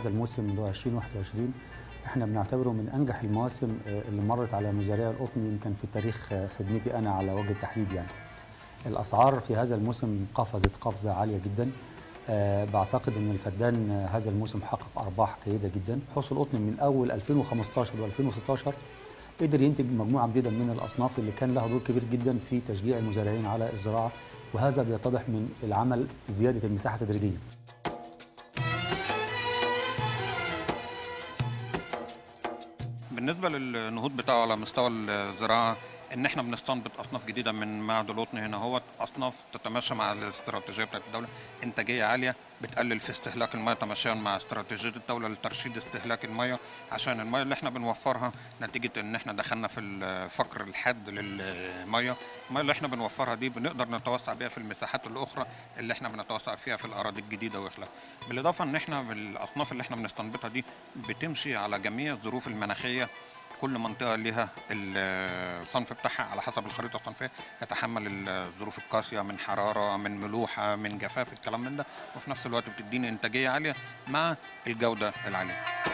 هذا الموسم اللي هو 2021 احنا بنعتبره من انجح المواسم آه، اللي مرت على مزارعي القطن يمكن في تاريخ آه، خدمتي انا على وجه التحديد يعني. الاسعار في هذا الموسم قفزت قفزه عاليه جدا آه، بعتقد ان الفدان آه، هذا الموسم حقق ارباح جيده جدا حصل القطن من اول 2015 و2016 قدر ينتج مجموعه جديده من الاصناف اللي كان لها دور كبير جدا في تشجيع المزارعين على الزراعه وهذا بيتضح من العمل زياده المساحه تدريجيا بالنسبه للنهوض بتاعه على مستوى الزراعه ان احنا بنستنبط اصناف جديده من معهد القطن هنا هو اصناف تتماشى مع الاستراتيجيه بتاعت الدوله انتاجيه عاليه بتقلل في استهلاك الميه تماشيا مع استراتيجيه الدوله لترشيد استهلاك الميه عشان الميه اللي احنا بنوفرها نتيجه ان احنا دخلنا في الفقر الحاد للميه الميه اللي احنا بنوفرها دي بنقدر نتوسع بيها في المساحات الاخرى اللي احنا بنتوسع فيها في الاراضي الجديده ويخلق بالاضافه ان احنا بالاصناف اللي احنا بنستنبطها دي بتمشي على جميع الظروف المناخيه كل منطقه لها الصنف بتاعها على حسب الخريطه الصنفيه يتحمل الظروف القاسيه من حراره من ملوحه من جفاف الكلام من ده وفي نفس الوقت بتديني انتاجيه عاليه مع الجوده العاليه